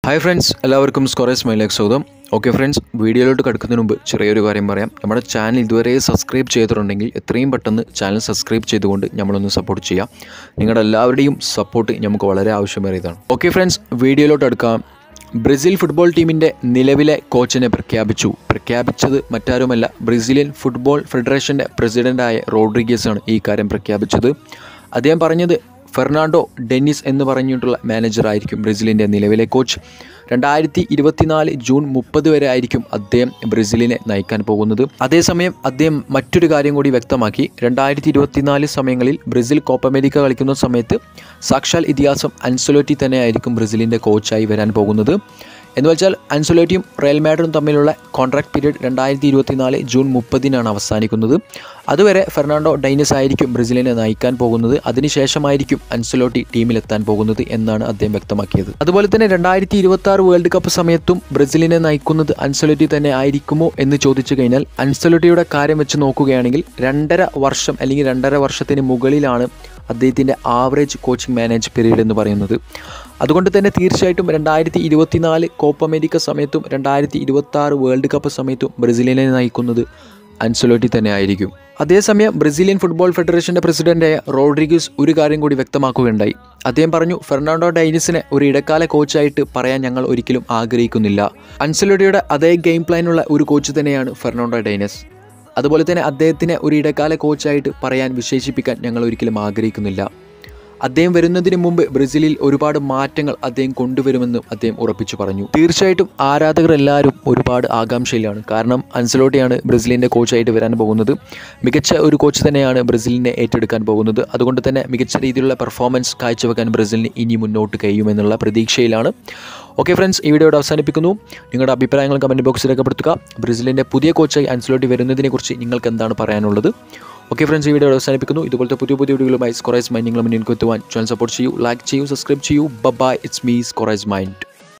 hi friends എല്ലാവർക്കും സ്കോറേസ് മൈലേക്ക് സ്വാഗതം okay friends വീഡിയോയിലോട്ട് കിടക്കുന്നതിന് മുമ്പ് ചെറിയൊരു കാര്യം പറയാം നമ്മുടെ ചാനൽ ഇതുവരെ സബ്സ്ക്രൈബ് ചെയ്തിട്ടുണ്ടെങ്കിൽ എത്രയും പെട്ടെന്ന് ചാനൽ സബ്സ്ക്രൈബ് ചെയ്തുകൊണ്ട് നമ്മളൊന്ന് സപ്പോർട്ട് ചെയ്യാം നിങ്ങളുടെ എല്ലാവരുടെയും സപ്പോർട്ട് നമുക്ക് വളരെ ആവശ്യമേറിയതാണ് ഓക്കെ ഫ്രണ്ട്സ് വീഡിയോയിലോട്ട് എടുക്കാം ബ്രസീൽ ഫുട്ബോൾ ടീമിൻ്റെ നിലവിലെ കോച്ചിനെ പ്രഖ്യാപിച്ചു പ്രഖ്യാപിച്ചത് മറ്റാരുമല്ല ബ്രസീലിയൻ ഫുട്ബോൾ ഫെഡറേഷൻ്റെ പ്രസിഡൻ്റായ റോഡ്രിഗസ് ആണ് ഈ കാര്യം പ്രഖ്യാപിച്ചത് അദ്ദേഹം പറഞ്ഞത് ഫെർണാണ്ടോ ഡെന്നിസ് എന്ന് പറഞ്ഞിട്ടുള്ള മാനേജറായിരിക്കും ബ്രസീലിൻ്റെ നിലവിലെ കോച്ച് രണ്ടായിരത്തി ഇരുപത്തിനാല് ജൂൺ മുപ്പത് വരെ ആയിരിക്കും അദ്ദേഹം ബ്രസീലിനെ നയിക്കാൻ പോകുന്നത് അതേസമയം അദ്ദേഹം മറ്റൊരു കാര്യം കൂടി വ്യക്തമാക്കി രണ്ടായിരത്തി ഇരുപത്തിനാല് സമയങ്ങളിൽ ബ്രസീൽ കോപ്പ അമേരിക്ക കളിക്കുന്ന സമയത്ത് സാക്ഷാൽ ഇതിഹാസം അൻസൊലോറ്റി തന്നെയായിരിക്കും ബ്രസീലിൻ്റെ കോച്ചായി വരാൻ പോകുന്നത് എന്ന് വെച്ചാൽ അൻസൊലോറ്റിയും റയൽ മാഡറും തമ്മിലുള്ള കോൺട്രാക്ട് പീരീഡ് രണ്ടായിരത്തി ഇരുപത്തിനാല് ജൂൺ മുപ്പതിനാണ് അവസാനിക്കുന്നത് അതുവരെ ഫെർണാണ്ടോ ഡൈനസ് ആയിരിക്കും ബ്രസീലിനെ നയിക്കാൻ പോകുന്നത് അതിനുശേഷമായിരിക്കും അൻസൊലോട്ടി ടീമിലെത്താൻ പോകുന്നത് എന്നാണ് അദ്ദേഹം വ്യക്തമാക്കിയത് അതുപോലെ തന്നെ രണ്ടായിരത്തി ഇരുപത്തി ആറ് വേൾഡ് കപ്പ് സമയത്തും ബ്രസീലിനെ നയിക്കുന്നത് അൻസൊലോറ്റി തന്നെ ആയിരിക്കുമോ എന്ന് ചോദിച്ചു കഴിഞ്ഞാൽ അൻസൊലോട്ടിയുടെ കാര്യം വെച്ച് നോക്കുകയാണെങ്കിൽ രണ്ടര വർഷം അല്ലെങ്കിൽ രണ്ടര വർഷത്തിന് മുകളിലാണ് അദ്ദേഹത്തിൻ്റെ ആവറേജ് കോച്ചിങ് മാനേജ് പീരീഡ് എന്ന് പറയുന്നത് അതുകൊണ്ട് തന്നെ തീർച്ചയായിട്ടും രണ്ടായിരത്തി ഇരുപത്തിനാല് കോപ്പ അമേരിക്ക സമയത്തും രണ്ടായിരത്തി ഇരുപത്തി ആറ് വേൾഡ് കപ്പ് സമയത്തും ബ്രസീലിനെ നയിക്കുന്നത് അൻസലോട്ടി തന്നെ ആയിരിക്കും അതേസമയം ബ്രസീലിയൻ ഫുട്ബോൾ ഫെഡറേഷൻ്റെ പ്രസിഡൻ്റായ റോഡ്രിഗസ് ഒരു കാര്യം കൂടി വ്യക്തമാക്കുകയുണ്ടായി അദ്ദേഹം പറഞ്ഞു ഫെർണാണ്ടോ ഡൈനിസിനെ ഒരു ഇടക്കാല കോച്ചായിട്ട് പറയാൻ ഞങ്ങൾ ഒരിക്കലും ആഗ്രഹിക്കുന്നില്ല അൻസലോട്ടിയുടെ അതേ ഗെയിം പ്ലാനുള്ള ഒരു കോച്ച് തന്നെയാണ് ഫെർണാണ്ടോ ഡൈനസ് അതുപോലെ തന്നെ അദ്ദേഹത്തിനെ ഒരു ഇടക്കാല കോച്ചായിട്ട് പറയാൻ വിശേഷിപ്പിക്കാൻ ഞങ്ങൾ ഒരിക്കലും ആഗ്രഹിക്കുന്നില്ല അദ്ദേഹം വരുന്നതിന് മുമ്പ് ബ്രസീലിൽ ഒരുപാട് മാറ്റങ്ങൾ അദ്ദേഹം കൊണ്ടുവരുമെന്നും അദ്ദേഹം ഉറപ്പിച്ചു പറഞ്ഞു തീർച്ചയായിട്ടും ആരാധകർ എല്ലാവരും ഒരുപാട് ആകാംക്ഷയിലാണ് കാരണം അൻസലോട്ടിയാണ് ബ്രസീലിൻ്റെ കോച്ചായിട്ട് വരാൻ പോകുന്നത് മികച്ച ഒരു കോച്ച് തന്നെയാണ് ബ്രസീലിനെ ഏറ്റെടുക്കാൻ പോകുന്നത് അതുകൊണ്ട് തന്നെ മികച്ച രീതിയിലുള്ള പെർഫോമൻസ് കാഴ്ചവെക്കാൻ ബ്രസീലിന് ഇനി മുന്നോട്ട് കഴിയുമെന്നുള്ള പ്രതീക്ഷയിലാണ് ഓക്കെ ഫ്രണ്ട്സ് ഈ വീഡിയോയുടെ അവസാനിപ്പിക്കുന്നു നിങ്ങളുടെ അഭിപ്രായങ്ങൾ കമൻറ്റ് ബോക്സിൽ രേഖപ്പെടുത്തുക ബ്രസീലിൻ്റെ പുതിയ കോച്ചായി അൻസലോട്ടി വരുന്നതിനെക്കുറിച്ച് നിങ്ങൾക്ക് എന്താണ് പറയാനുള്ളത് ഓക്കെ ഫ്രണ്ട്സ് ഈ വീഡിയോ അവസാനിപ്പിക്കുന്നു ഇതുപോലത്തെ പുതിയ പുതിയ വീഡിയോകളുമായി സ്കോറൈസ് മൈൻഡ് നിങ്ങൾ മുന്നിൽ എത്തുവാൻ ചാനൽ സപ്പോർട്ട് ചെയ്യൂ ലൈക്ക് ചെയ്യൂ സബ്സ്ക്രൈബ് ചെയ്യൂ ബൈ ഇറ്റ്സ് മീ സ്കോറൈസ് മൈൻഡ്